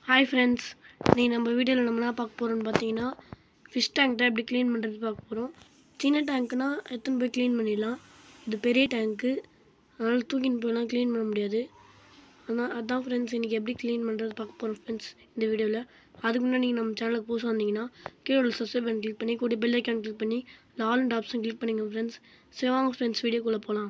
hi friends நீ நம்ம வீடியோவில் நம்ம என்ன பார்க்க போகிறோம்னு பார்த்தீங்கன்னா ஃபிஷ் டேங்க் தான் எப்படி க்ளீன் பண்ணுறது பார்க்க போகிறோம் சின்ன டேங்க்னா எத்தனை போய் க்ளீன் பண்ணிடலாம் இது பெரிய டேங்க்கு அதனால் தூக்கின்னு போயெல்லாம் க்ளீன் பண்ண முடியாது ஆனால் அதான் ஃப்ரெண்ட்ஸ் இன்றைக்கி எப்படி க்ளீன் பண்ணுறது பார்க்க போகிறோம் ஃப்ரெண்ட்ஸ் இந்த வீடியோவில் அதுக்கு முன்னாடி நீங்கள் நம்ம சேனலுக்கு புதுசாக வந்தீங்கன்னா கீழே உள்ள சப்ஸ்கிரைப் பண்ணி கிளிக் பண்ணி கூட பெல் ஐக்கான் கிளிக் பண்ணி ஆல் அண்ட் ஆப்ஷன் கிளிக் பண்ணிங்க ஃப்ரெண்ட்ஸ் சரி வாங்க ஃப்ரெண்ட்ஸ் வீடியோக்குள்ளே போகலாம்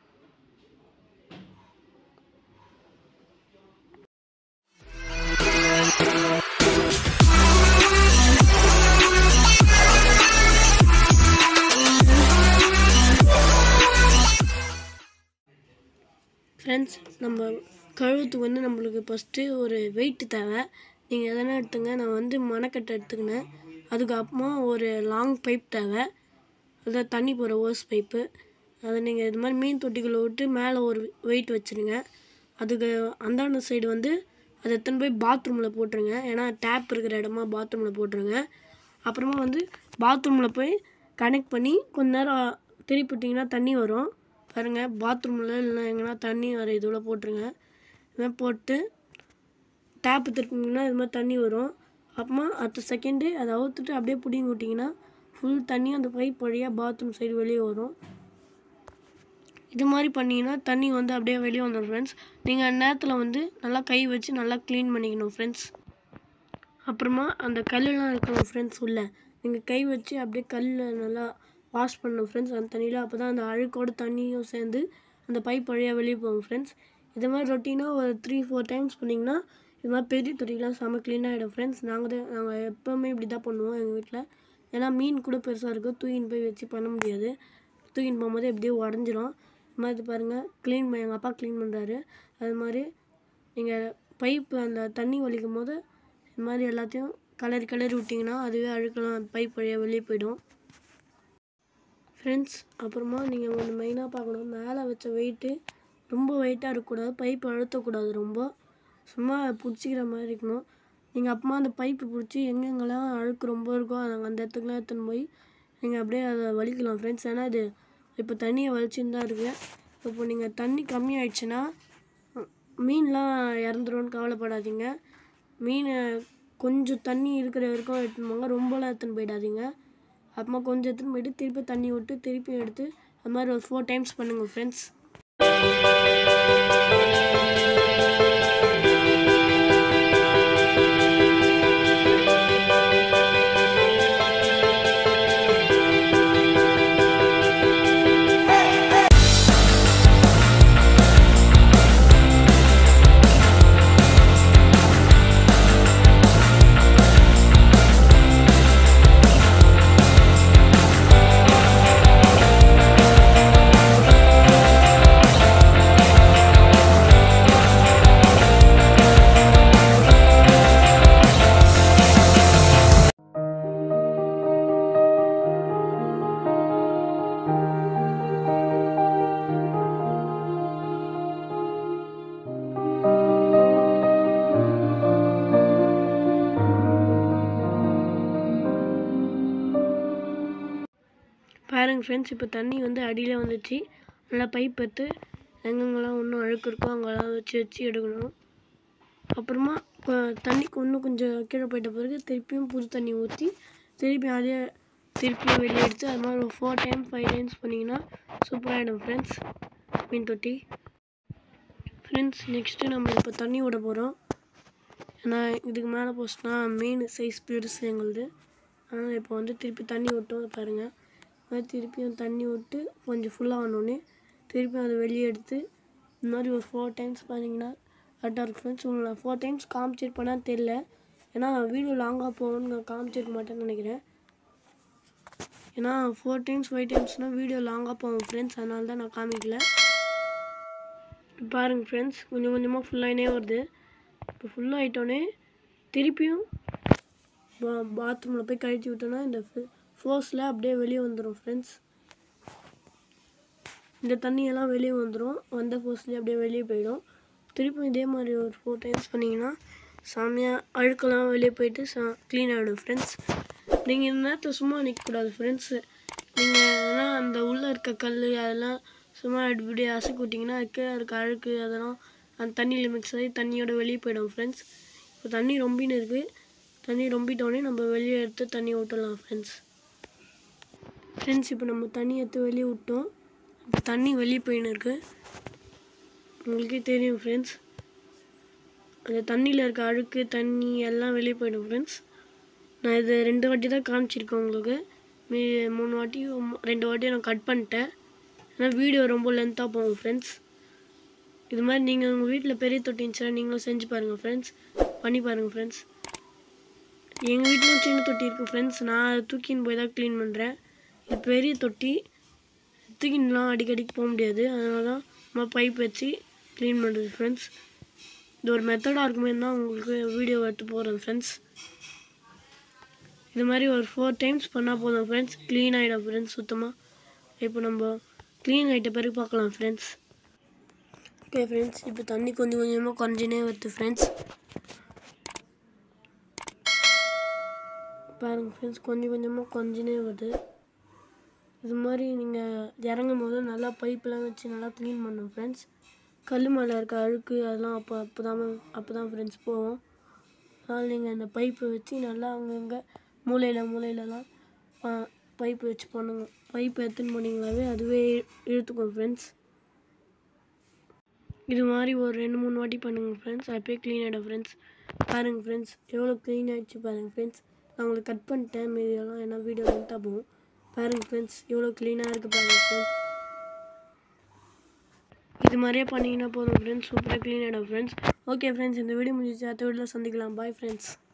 ஃப்ரெண்ட்ஸ் நம்ம கழுவுறதுக்கு வந்து நம்மளுக்கு ஃபஸ்ட்டு ஒரு வெயிட் தேவை நீங்கள் எதனா எடுத்துங்க நான் வந்து மணக்கட்டை எடுத்துக்கினேன் அதுக்கப்புறமா ஒரு லாங் பைப் தேவை அதான் தண்ணி போகிற ஓஸ் பைப்பு அதை நீங்கள் இது மாதிரி மீன் தொட்டிக்குள்ளே விட்டு மேலே ஒரு வெயிட் வச்சுருங்க அதுக்கு அந்தாண்ட சைடு வந்து அதை எடுத்துன்னு போய் பாத்ரூமில் போட்டுருங்க ஏன்னா டேப் இருக்கிற இடமா பாத்ரூமில் போட்டுருங்க அப்புறமா வந்து பாத்ரூமில் போய் கனெக்ட் பண்ணி கொஞ்ச நேரம் திருப்பி விட்டிங்கன்னா தண்ணி வரும் பாருங்கள் பாத்ரூமில் இல்லைனா எங்கன்னா தண்ணி வர இதுவில் போட்டுருங்க இதுமாதிரி போட்டு டேப்பு திருப்பிங்கன்னா இது மாதிரி தண்ணி வரும் அப்புறமா அடுத்த செகண்டு அதை அவுத்துட்டு அப்படியே பிடிங்கி விட்டிங்கன்னா ஃபுல் தண்ணி அந்த பைப் வழியாக பாத்ரூம் சைடு வெளியே வரும் இது மாதிரி பண்ணிங்கன்னா தண்ணி வந்து அப்படியே வெளியே வந்துடும் ஃப்ரெண்ட்ஸ் நீங்கள் அந்த நேரத்தில் வந்து நல்லா கை வச்சு நல்லா க்ளீன் பண்ணிக்கணும் ஃப்ரெண்ட்ஸ் அப்புறமா அந்த கல்லெலாம் இருக்கணும் ஃப்ரெண்ட்ஸ் உள்ள நீங்கள் கை வச்சு அப்படியே கல்லில் நல்லா வாஷ் பண்ணணும் ஃப்ரெண்ட்ஸ் அந்த தண்ணியில் அப்போ தான் அந்த அழுக்கோட தண்ணியும் சேர்ந்து அந்த பைப் வழியாக வெளியே போகும் ஃப்ரெண்ட்ஸ் இது மாதிரி ரொட்டீனாக ஒரு த்ரீ ஃபோர் டைம்ஸ் பண்ணிங்கன்னா இது மாதிரி பெரிய தொட்டிலாம் செம்ம க்ளீன் ஆகிடும் ஃப்ரெண்ட்ஸ் நாங்கள் தான் நாங்கள் எப்போவுமே இப்படி தான் பண்ணுவோம் எங்கள் வீட்டில் ஏன்னா மீன் கூட பெருசாக இருக்கும் தூக்கின்னு போய் வச்சு பண்ண முடியாது தூக்கின்னு போகும்போது எப்படியோ உடஞ்சிரும் இது மாதிரி பாருங்கள் க்ளீன் எங்கள் அப்பா க்ளீன் பண்ணுறாரு அது மாதிரி நீங்கள் பைப்பு அந்த தண்ணி வலிக்கும் போது இது மாதிரி எல்லாத்தையும் கலரி கலரி விட்டிங்கன்னா அதுவே அழுக்கலாம் பைப் வழியாக வெளியே போயிடும் ஃப்ரெண்ட்ஸ் அப்புறமா நீங்கள் ஒன்று மெயினாக பார்க்கணும் மேலே வச்ச வெயிட்டு ரொம்ப வெயிட்டாக இருக்கக்கூடாது பைப் அழுத்தக்கூடாது ரொம்ப சும்மா பிடிச்சிக்கிற மாதிரி இருக்கணும் நீங்கள் அப்புறமா அந்த பைப்பு பிடிச்சி எங்கெங்கெல்லாம் அழுக்கு ரொம்ப இருக்கோ அதை அந்த இடத்துக்குலாம் எடுத்துன்னு போய் நீங்கள் அப்படியே அதை வலிக்கலாம் ஃப்ரெண்ட்ஸ் ஏன்னா இது இப்போ தண்ணியை வலிச்சுன்னு தான் இருக்குது இப்போ நீங்கள் தண்ணி கம்மியாயிடுச்சுன்னா மீன்லாம் இறந்துரும்னு கவலைப்படாதீங்க மீன் கொஞ்சம் தண்ணி இருக்கிற வரைக்கும் எடுத்துன்னு போங்க ரொம்பலாம் எடுத்துன்னு போயிடாதீங்க அப்புறமா கொஞ்சம் எடுத்துன்னு போயிட்டு திருப்பி தண்ணி விட்டு திருப்பி எடுத்து அது மாதிரி ஒரு ஃபோர் டைம்ஸ் பண்ணுங்கள் ஃப்ரெண்ட்ஸ் பாருங்க ஃப்ரெண்ட்ஸ் இப்போ தண்ணி வந்து அடியில் வந்துச்சு நல்லா பைப் எடுத்து எங்கெங்கெல்லாம் இன்னும் அழுக்கு இருக்கோ அங்கெல்லாம் வச்சு வச்சு எடுக்கணும் அப்புறமா கொ- தண்ணிக்கு இன்னும் கொஞ்சம் கீழே போயிட்ட பிறகு திருப்பியும் புது தண்ணி ஊற்றி திருப்பி அதே திருப்பியும் வெளியே எடுத்து அது மாதிரி ஒரு ஃபோர் டைம் ஃபைவ் டைம்ஸ் பண்ணிங்கன்னா சூப்பராகிடும் ஃப்ரெண்ட்ஸ் மீன் தொட்டி ஃப்ரெண்ட்ஸ் நெக்ஸ்ட்டு நம்ம இப்போ தண்ணி விட போகிறோம் ஏன்னா இதுக்கு மேலே போச்சுன்னா மீன் சைஸ் பெருசு எங்களுது அதனால் இப்போ வந்து திருப்பி தண்ணி விட்டோம் பாருங்கள் அது திருப்பியும் தண்ணி விட்டு கொஞ்சம் ஃபுல்லாக ஆனோடனே திருப்பியும் அதை வெளியே எடுத்து இந்த மாதிரி ஒரு ஃபோர் டைம்ஸ் பண்ணிங்கன்னா கரெக்டாக இருக்கும் ஃப்ரெண்ட்ஸ் உங்களை ஃபோர் டைம்ஸ் காமிச்சிருப்பேனா தெரில ஏன்னா வீடியோ லாங்காக போகணும்னு நான் காமிச்சிருக்க மாட்டேன்னு நினைக்கிறேன் ஏன்னா ஃபோர் டைம்ஸ் ஃபைவ் டைம்ஸ்னால் வீடியோ லாங்காக போகும் ஃப்ரெண்ட்ஸ் அதனால தான் நான் காமிக்கல பாருங்க ஃப்ரெண்ட்ஸ் கொஞ்சம் கொஞ்சமாக ஃபுல்லாகினே வருது இப்போ ஃபுல்லாகிட்டோன்னே திருப்பியும் பா பாத்ரூமில் போய் கழிச்சு விட்டோன்னா இந்த ஃபோர்ஸில் அப்படியே வெளியே வந்துடும் ஃப்ரெண்ட்ஸ் இந்த தண்ணியெல்லாம் வெளியே வந்துடும் வந்த ஃபோர்ஸ்லேயே அப்படியே வெளியே போயிடும் திருப்பியும் இதே மாதிரி ஒரு ஃபோர் டைம்ஸ் பண்ணிங்கன்னா செம்மையாக அழுக்கெல்லாம் வெளியே போயிட்டு சா க்ளீன் ஆகிடும் ஃப்ரெண்ட்ஸ் நீங்கள் இந்த நேரத்தில் சும்மா நிற்கக்கூடாது ஃப்ரெண்ட்ஸு நீங்கள் ஏன்னா அந்த உள்ளே இருக்க கல் அதெல்லாம் சும்மா இப்படி அசைக்கு விட்டிங்கன்னா கீழே இருக்க அழுக்கு அதெல்லாம் அந்த தண்ணியில் மிக்ஸ் ஆகி தண்ணியோட வெளியே போயிடும் ஃப்ரெண்ட்ஸ் இப்போ தண்ணி ரொம்பின்னு இருக்குது தண்ணி ரொம்பிட்டோடனே நம்ம வெளியே எடுத்து தண்ணி ஊற்றலாம் ஃப்ரெண்ட்ஸ் ஃப்ரெண்ட்ஸ் இப்போ நம்ம தண்ணி எடுத்து வெளியே விட்டோம் இப்போ தண்ணி வெளியே போயின்னு இருக்கு உங்களுக்கே தெரியும் ஃப்ரெண்ட்ஸ் அந்த தண்ணியில் இருக்க அழுக்கு தண்ணி எல்லாம் வெளியே போயிடும் ஃப்ரெண்ட்ஸ் நான் இது ரெண்டு வாட்டி தான் காமிச்சிருக்கேன் உங்களுக்கு மீ மூணு வாட்டி ரெண்டு வாட்டி நான் கட் பண்ணிட்டேன் ஏன்னா வீடியோ ரொம்ப லென்த்தாக போகும் ஃப்ரெண்ட்ஸ் இது மாதிரி நீங்கள் உங்கள் வீட்டில் பெரிய தொட்டி இருந்துச்சுன்னா நீங்களும் செஞ்சு பாருங்கள் ஃப்ரெண்ட்ஸ் பண்ணி பாருங்கள் ஃப்ரெண்ட்ஸ் எங்கள் வீட்டிலும் சின்ன தொட்டி இருக்குது ஃப்ரெண்ட்ஸ் நான் அதை தூக்கின்னு போய் தான் க்ளீன் பண்ணுறேன் இது பெரிய தொட்டி தூக்கின்லாம் அடிக்கடிக்கு போக முடியாது அதனால தான் நம்ம பைப் வச்சு க்ளீன் பண்ணுறது ஃப்ரெண்ட்ஸ் இது ஒரு மெத்தடாக இருக்குமே தான் உங்களுக்கு வீடியோ எடுத்து போகிறேன் ஃப்ரெண்ட்ஸ் இது மாதிரி ஒரு ஃபோர் டைம்ஸ் பண்ணால் போதும் ஃப்ரெண்ட்ஸ் க்ளீன் ஆகிடும் ஃப்ரெண்ட்ஸ் சுத்தமாக இப்போ நம்ம க்ளீன் ஆகிட்ட பிறகு பார்க்கலாம் ஃப்ரெண்ட்ஸ் ஓகே ஃப்ரெண்ட்ஸ் இப்போ தண்ணி கொஞ்சம் கொஞ்சமாக குறைஞ்சினே வருது ஃப்ரெண்ட்ஸ் பாருங்கள் ஃப்ரெண்ட்ஸ் கொஞ்சம் கொஞ்சமாக குறைஞ்சினே வருது இது மாதிரி நீங்கள் இறங்கும் போது நல்லா பைப்பெலாம் வச்சு நல்லா க்ளீன் பண்ணணும் ஃப்ரெண்ட்ஸ் கல் மேலே இருக்க அழுக்கு அதெல்லாம் அப்போ அப்போ தான் அப்போ தான் ஃப்ரெண்ட்ஸ் போகும் அதனால் நீங்கள் அந்த பைப்பை வச்சு நல்லா அங்கங்கே மூலையில் மூலையிலலாம் பைப்பு வச்சு பண்ணுங்க பைப்பு எடுத்துன்னு போனீங்களாவே அதுவே இழுத்துக்கும் ஃப்ரெண்ட்ஸ் இது மாதிரி ஒரு ரெண்டு மூணு வாட்டி பண்ணுங்கள் ஃப்ரெண்ட்ஸ் அப்பயே க்ளீன் ஆகிடும் ஃப்ரெண்ட்ஸ் பாருங்கள் ஃப்ரெண்ட்ஸ் எவ்வளோ க்ளீன் ஆகிடுச்சு பாருங்கள் ஃப்ரெண்ட்ஸ் நான் உங்களுக்கு கட் பண்ணிட்டேன் மீதியெல்லாம் ஏன்னா வீடியோ லென்த்தாக போகும் பாருங்கள் ஃப்ரெண்ட்ஸ் எவ்வளோ க்ளீனாக இருக்குது பாருங்கள் ஃப்ரெண்ட்ஸ் இது மாதிரியே பண்ணிங்கன்னா போதும் ஃப்ரெண்ட்ஸ் சூப்பராக க்ளீன் ஆகிடும் ஃப்ரெண்ட்ஸ் ஓகே ஃப்ரெண்ட்ஸ் இந்த வீடியோ முடிஞ்சிச்சு அடுத்த வீடியோவில் சந்திக்கலாம் பாய் ஃப்ரெண்ட்ஸ்